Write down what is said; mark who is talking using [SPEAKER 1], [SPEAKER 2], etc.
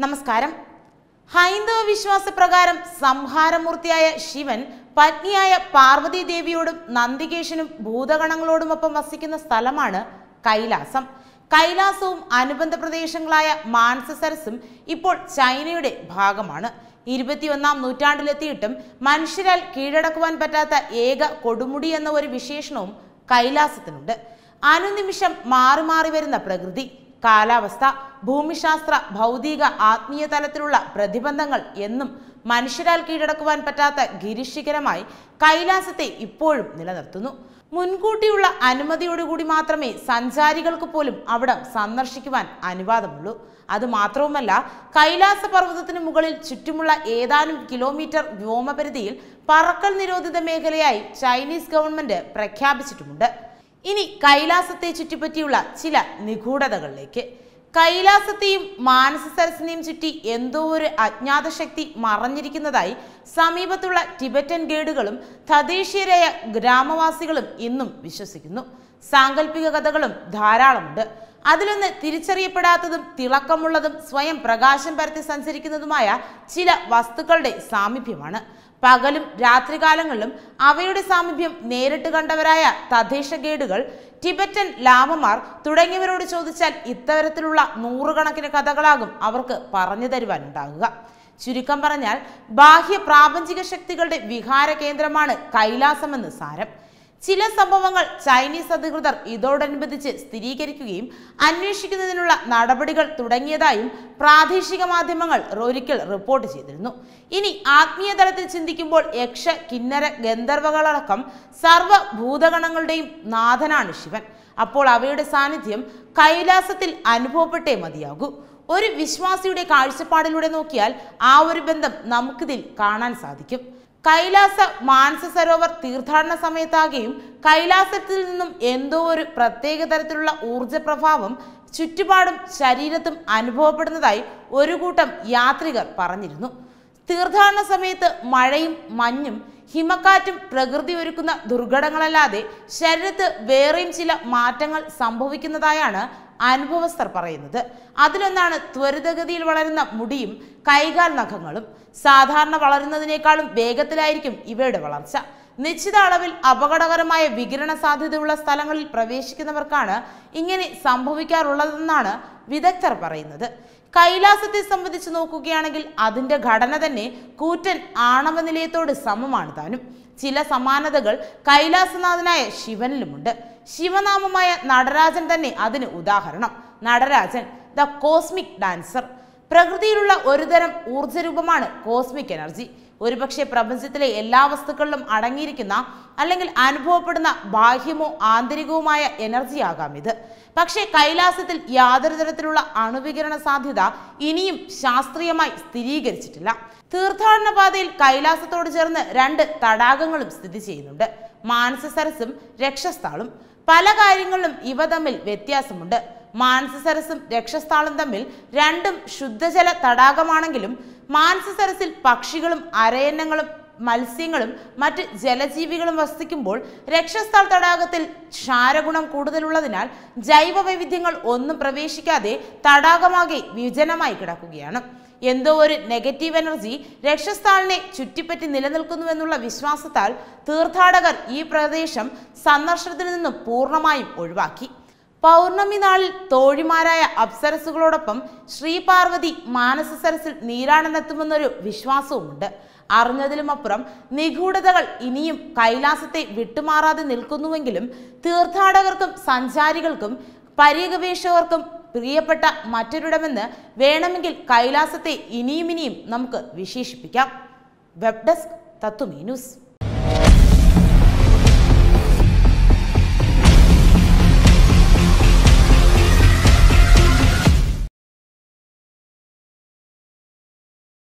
[SPEAKER 1] നമസ്കാരം ഹൈന്ദവ വിശ്വാസപ്രകാരം സംഹാരമൂർത്തിയായ ശിവൻ പത്നിയായ പാർവതി ദേവിയോടും നന്ദികേശനും ഭൂതഗണങ്ങളോടുമൊപ്പം വസിക്കുന്ന സ്ഥലമാണ് കൈലാസം കൈലാസവും അനുബന്ധ പ്രദേശങ്ങളായ മാനസസരസും ഇപ്പോൾ ചൈനയുടെ ഭാഗമാണ് ഇരുപത്തിയൊന്നാം നൂറ്റാണ്ടിലെത്തിയിട്ടും മനുഷ്യരാൽ കീഴടക്കുവാൻ പറ്റാത്ത ഏക കൊടുമുടി എന്ന ഒരു വിശേഷണവും കൈലാസത്തിനുണ്ട് അനുനിമിഷം മാറി മാറി വരുന്ന പ്രകൃതി കാലാവസ്ഥ ഭൂമിശാസ്ത്ര ഭൗതിക ആത്മീയ തലത്തിലുള്ള പ്രതിബന്ധങ്ങൾ എന്നും മനുഷ്യരാൽ കീഴടക്കുവാൻ പറ്റാത്ത ഗിരിശിഖരമായി കൈലാസത്തെ ഇപ്പോഴും നിലനിർത്തുന്നു മുൻകൂട്ടിയുള്ള അനുമതിയോടുകൂടി മാത്രമേ സഞ്ചാരികൾക്ക് പോലും അവിടം സന്ദർശിക്കുവാൻ അനുവാദമുള്ളൂ അത് മാത്രവുമല്ല കൈലാസ പർവ്വതത്തിന് മുകളിൽ ചുറ്റുമുള്ള ഏതാനും കിലോമീറ്റർ വ്യോമപരിധിയിൽ പറക്കൽ നിരോധിത മേഖലയായി ചൈനീസ് ഗവൺമെന്റ് പ്രഖ്യാപിച്ചിട്ടുമുണ്ട് ഇനി കൈലാസത്തെ ചുറ്റിപ്പറ്റിയുള്ള ചില നിഗൂഢതകളിലേക്ക് കൈലാസത്തെയും മാനസ സരസിനെയും ചുറ്റി എന്തോ ഒരു അജ്ഞാത ശക്തി മറഞ്ഞിരിക്കുന്നതായി സമീപത്തുള്ള ടിബറ്റൻ ഗൈഡുകളും തദ്ദേശീയരായ ഗ്രാമവാസികളും ഇന്നും വിശ്വസിക്കുന്നു സാങ്കല്പിക കഥകളും ധാരാളമുണ്ട് അതിലൊന്ന് തിരിച്ചറിയപ്പെടാത്തതും തിളക്കമുള്ളതും സ്വയം പ്രകാശം പരത്തി സഞ്ചരിക്കുന്നതുമായ ചില വസ്തുക്കളുടെ സാമീപ്യമാണ് പകലും രാത്രികാലങ്ങളിലും അവയുടെ സാമീപ്യം നേരിട്ട് കണ്ടവരായ തദ്ദേശ ഗൈഡുകൾ ടിബറ്റൻ ലാമമാർ തുടങ്ങിയവരോട് ചോദിച്ചാൽ ഇത്തരത്തിലുള്ള നൂറുകണക്കിന് കഥകളാകും അവർക്ക് പറഞ്ഞു തരുവാനുണ്ടാകുക ചുരുക്കം പറഞ്ഞാൽ ബാഹ്യ പ്രാപഞ്ചിക ശക്തികളുടെ വിഹാര കേന്ദ്രമാണ് കൈലാസമെന്ന് സാരം ചില സംഭവങ്ങൾ ചൈനീസ് അധികൃതർ ഇതോടനുബന്ധിച്ച് സ്ഥിരീകരിക്കുകയും അന്വേഷിക്കുന്നതിനുള്ള നടപടികൾ തുടങ്ങിയതായും പ്രാദേശിക മാധ്യമങ്ങൾ ഒരിക്കൽ റിപ്പോർട്ട് ചെയ്തിരുന്നു ഇനി ആത്മീയ തലത്തിൽ ചിന്തിക്കുമ്പോൾ യക്ഷ കിന്നര ഗന്ധർവകളടക്കം സർവ്വ ഭൂതഗണങ്ങളുടെയും നാഥനാണ് ശിവൻ അപ്പോൾ അവയുടെ സാന്നിധ്യം കൈലാസത്തിൽ അനുഭവപ്പെട്ടേ മതിയാകൂ ഒരു വിശ്വാസിയുടെ കാഴ്ചപ്പാടിലൂടെ നോക്കിയാൽ ആ ഒരു ബന്ധം നമുക്കിതിൽ കാണാൻ സാധിക്കും കൈലാസ മാനസ സരോവർ തീർത്ഥാടന സമയത്താകെയും കൈലാസത്തിൽ നിന്നും എന്തോ ഒരു പ്രത്യേക തരത്തിലുള്ള ഊർജ പ്രഭാവം ചുറ്റുപാടും ശരീരത്തും അനുഭവപ്പെടുന്നതായി ഒരു കൂട്ടം യാത്രികർ പറഞ്ഞിരുന്നു തീർത്ഥാടന സമയത്ത് മഴയും മഞ്ഞും ഹിമക്കാറ്റും പ്രകൃതി ഒരുക്കുന്ന ദുർഘടങ്ങളല്ലാതെ ശരീരത്ത് വേറെയും ചില മാറ്റങ്ങൾ സംഭവിക്കുന്നതായാണ് അനുഭവസ്ഥർ പറയുന്നത് അതിലൊന്നാണ് ത്വരിതഗതിയിൽ വളരുന്ന മുടിയും കൈകാൽ നഖങ്ങളും സാധാരണ വളരുന്നതിനേക്കാളും വേഗത്തിലായിരിക്കും ഇവയുടെ വളർച്ച നിശ്ചിത അളവിൽ അപകടകരമായ വികിരണ സാധ്യതയുള്ള സ്ഥലങ്ങളിൽ പ്രവേശിക്കുന്നവർക്കാണ് ഇങ്ങനെ സംഭവിക്കാറുള്ളതെന്നാണ് വിദഗ്ധർ പറയുന്നത് കൈലാസത്തെ സംബന്ധിച്ച് നോക്കുകയാണെങ്കിൽ അതിൻ്റെ ഘടന തന്നെ കൂറ്റൻ ആണവ നിലയത്തോട് സമമാണ് താനും ചില സമാനതകൾ കൈലാസനാഥനായ ശിവനിലുമുണ്ട് ശിവനാമമായ നടരാജൻ തന്നെ അതിന് ഉദാഹരണം നടരാജൻ ദ കോസ്മിക് ഡാൻസർ പ്രകൃതിയിലുള്ള ഒരുതരം ഊർജ്ജരൂപമാണ് കോസ്മിക് എനർജി ഒരുപക്ഷെ പ്രപഞ്ചത്തിലെ എല്ലാ വസ്തുക്കളിലും അടങ്ങിയിരിക്കുന്ന അല്ലെങ്കിൽ അനുഭവപ്പെടുന്ന ബാഹ്യമോ ആന്തരികവുമായ എനർജി ആകാം ഇത് പക്ഷേ കൈലാസത്തിൽ യാതൊരു തരത്തിലുള്ള അണുവികിരണ സാധ്യത ഇനിയും ശാസ്ത്രീയമായി സ്ഥിരീകരിച്ചിട്ടില്ല തീർത്ഥാടന പാതയിൽ കൈലാസത്തോട് ചേർന്ന് രണ്ട് തടാകങ്ങളും സ്ഥിതി ചെയ്യുന്നുണ്ട് മാനസ സരസും രക്ഷസ്ഥാളും പല കാര്യങ്ങളിലും ഇവ തമ്മിൽ വ്യത്യാസമുണ്ട് മാനസ സരസും രക്ഷസ്ഥാളും തമ്മിൽ രണ്ടും ശുദ്ധജല തടാകമാണെങ്കിലും മാനസ സരസിൽ പക്ഷികളും അരയന്നങ്ങളും മത്സ്യങ്ങളും മറ്റ് ജലജീവികളും വസിക്കുമ്പോൾ രക്ഷസ്ഥാൾ തടാകത്തിൽ ക്ഷാരഗുണം കൂടുതലുള്ളതിനാൽ ജൈവ വൈവിധ്യങ്ങൾ ഒന്നും പ്രവേശിക്കാതെ തടാകമാകെ വിജനമായി കിടക്കുകയാണ് എന്തോ ഒരു നെഗറ്റീവ് എനർജി രക്ഷസ്ഥാളിനെ ചുറ്റിപ്പറ്റി നിലനിൽക്കുന്നുവെന്നുള്ള വിശ്വാസത്താൽ തീർത്ഥാടകർ ഈ പ്രദേശം സന്ദർശനത്തിൽ നിന്നും പൂർണ്ണമായും ഒഴിവാക്കി പൗർണമി നാളിൽ തോഴിമാരായ അപ്സരസുകളോടൊപ്പം ശ്രീപാർവതി മാനസ സരസിൽ നീരാടനെത്തുമെന്നൊരു വിശ്വാസവുമുണ്ട് അറിഞ്ഞതിലുമപ്പുറം നിഗൂഢതകൾ ഇനിയും കൈലാസത്തെ വിട്ടുമാറാതെ നിൽക്കുന്നുവെങ്കിലും തീർത്ഥാടകർക്കും സഞ്ചാരികൾക്കും പര്യഗവേഷകർക്കും പ്രിയപ്പെട്ട മറ്റൊരിടമെന്ന് വേണമെങ്കിൽ കൈലാസത്തെ ഇനിയും ഇനിയും നമുക്ക് വിശേഷിപ്പിക്കാം വെബ് ഡെസ്ക് തത്വമീ ന്യൂസ്